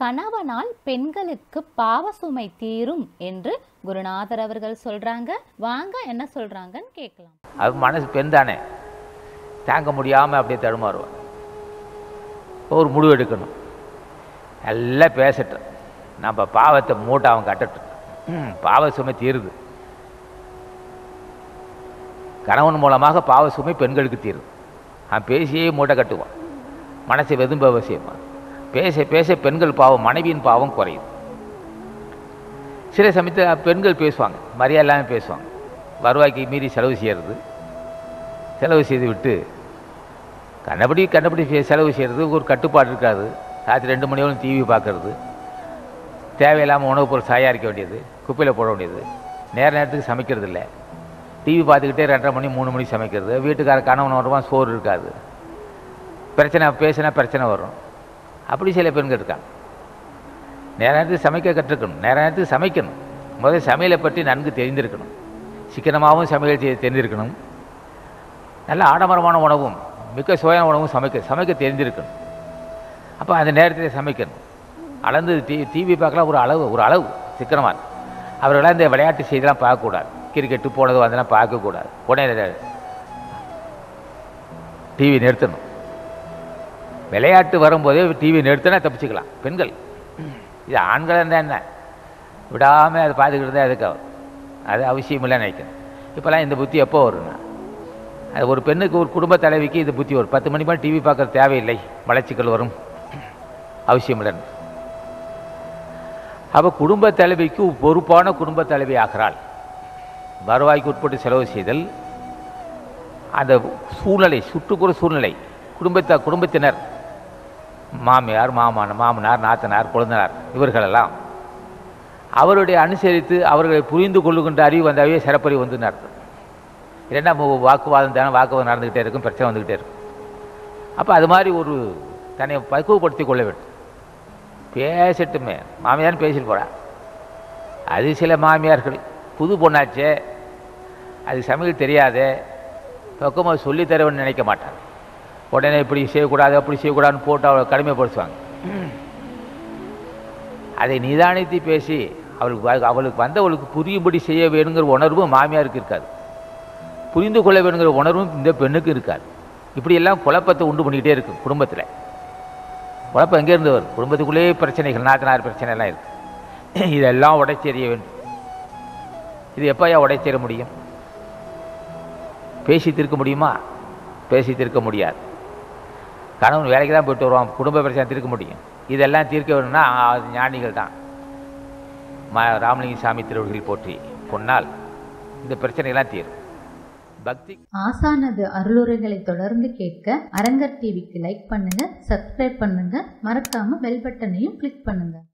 கணவனால் பெண்களுக்கு பாவ சுமை தீரும் என்று குருநாதர் அவர்கள் சொல்றாங்க வாங்க என்ன சொல்றாங்கன்னு கேட்கலாம் அது மனசு பெண் தானே தாங்க முடியாமல் அப்படியே தடுமாறுவான் ஒரு முடிவு எடுக்கணும் எல்லாம் பேசட்டும் நம்ம பாவத்தை மூட்டை அவன் கட்டட்டும் ம், பாவ சுமை தீருது கணவன் மூலமாக பாவ சுமை பெண்களுக்கு தீருது அவன் பேசியே மூட்டை கட்டுவான் மனசை வெதும்ப அவசியமா பேச பேச பெண்கள் பாவம் மனைவியின் பாவம் குறையுது சில சமயத்தில் பெண்கள் பேசுவாங்க மரியாதை இல்லாமல் பேசுவாங்க வருவாய்க்கு மீறி செலவு செய்கிறது செலவு செய்து விட்டு கண்டபடி கண்டபடி செ- செலவு செய்கிறது ஒரு கட்டுப்பாடு இருக்காது ராத்திரி ரெண்டு மணி வரைக்கும் டிவி பார்க்கறது தேவையில்லாமல் உணவுப் பொருள் தயாரிக்க வேண்டியது குப்பையில் போட வேண்டியது நேர நேரத்துக்கு சமைக்கிறது இல்லை டிவி பார்த்துக்கிட்டே ரெண்டரை மணி மூணு மணி சமைக்கிறது வீட்டுக்கார கணவன் வருவான் சோறு இருக்காது பிரச்சனை பேசினா பிரச்சனை வரும் அப்படி சில பெண்கள் இருக்காங்க நேர நேரத்துக்கு சமைக்க கற்றுக்கணும் நேர நேரத்துக்கு சமைக்கணும் முதல்ல சமையலை பற்றி நன்கு தெரிந்திருக்கணும் சிக்கனமாகவும் சமையல் செய்ய தெரிந்திருக்கணும் நல்ல ஆடம்பரமான உணவும் மிக்க சுவையான உணவும் சமைக்க சமைக்க தெரிஞ்சிருக்கணும் அப்போ அந்த நேரத்தில் சமைக்கணும் அளந்து டி டிவி பார்க்கலாம் ஒரு அளவு ஒரு அளவு சிக்கனமாக அவர்களாம் இந்த விளையாட்டு செய்திலாம் பார்க்கக்கூடாது கிரிக்கெட்டு போனது அதெல்லாம் பார்க்கக்கூடாது உடனே டிவி நிறுத்தணும் விளையாட்டு வரும்போதே டிவி நிறுத்தினா தப்பிச்சுக்கலாம் பெண்கள் இது ஆண்கள் இருந்தால் என்ன விடாமல் அதை பார்த்துக்கிட்டு இருந்தால் அதுக்கு அது அவசியம் இல்லை நினைக்கிறேன் இப்போல்லாம் இந்த புத்தி எப்போ வரும்னா அது ஒரு பெண்ணுக்கு ஒரு குடும்ப தலைவிக்கு இது புத்தி வரும் பத்து மணி மேலே டிவி பார்க்கறது தேவையில்லை வளர்ச்சிகள் வரும் அவசியம் இல்லைன்னு அப்போ குடும்ப தலைவிக்கு பொறுப்பான குடும்ப தலைவி ஆகிறாள் வருவாய்க்கு உட்பட்டு செலவு செய்தல் அந்த சூழ்நிலை சுற்றுப்புற சூழ்நிலை குடும்பத்த குடும்பத்தினர் மாமியார் மாமன் மாமனார் நாத்தனார் குழந்தனார் இவர்களெல்லாம் அவருடைய அனுசரித்து அவர்களை புரிந்து கொள்ளுகின்ற அறிவு வந்தாவே சிறப்பறிவு வந்து நடத்தும் இல்லைன்னா மு- வாக்குவாதம் தானே வாக்குவாதம் நடந்துக்கிட்டே இருக்கும் பிரச்சனை வந்துக்கிட்டே இருக்கும் அப்போ அது மாதிரி ஒரு தன்னை பக்குவப்படுத்தி கொள்ள வேண்டும் பேசட்டுமே மாமியார்னு பேசிட்டு போகிறா அது சில மாமியார்கள் புது பொண்ணாச்சே அது சமையல் தெரியாதே பக்கமாக சொல்லித் தரவன்னு நினைக்க மாட்டாங்க உடனே இப்படி செய்யக்கூடாது அப்படி செய்யக்கூடாதுன்னு போட்டு அவளை கடுமைப்படுத்துவாங்க அதை நிதானித்து பேசி அவளுக்கு வ- அவளுக்கு வந்தவளுக்கு புரியும்படி செய்ய வேணுங்கிற உணர்வு மாமியாருக்கு இருக்காது புரிந்து கொள்ள வேணுங்கிற உணர்வும் இந்த பெண்ணுக்கு இருக்காது இப்படியெல்லாம் குழப்பத்தை உண்டு பண்ணிக்கிட்டே இருக்கும் குடும்பத்தில் குழப்பம் எங்கேருந்து வரும் குடும்பத்துக்குள்ளேயே பிரச்சனைகள் நாத்தனார் பிரச்சனை எல்லாம் இருக்கு இதெல்லாம் உடைச்செறிய வேண்டும் இது எப்போயா உடைச்செற முடியும் பேசி தீர்க்க முடியுமா பேசி தீர்க்க முடியாது கணவன் வேலைக்கு தான் போயிட்டு வருவான் குடும்ப பிரச்சனை தீர்க்க முடியும் இதெல்லாம் தீர்க்க வேணும்னா அது ஞானிகள் தான் ம ராமலிங்க சாமி திருவடிகள் போற்றி பொன்னால் இந்த பிரச்சனையெல்லாம் தீரும் பக்தி ஆசானது அருளுரைகளை தொடர்ந்து கேட்க அரங்கர் டிவிக்கு லைக் பண்ணுங்க சப்ஸ்கிரைப் பண்ணுங்க மறக்காம பெல் பட்டனையும் கிளிக் பண்ணுங்க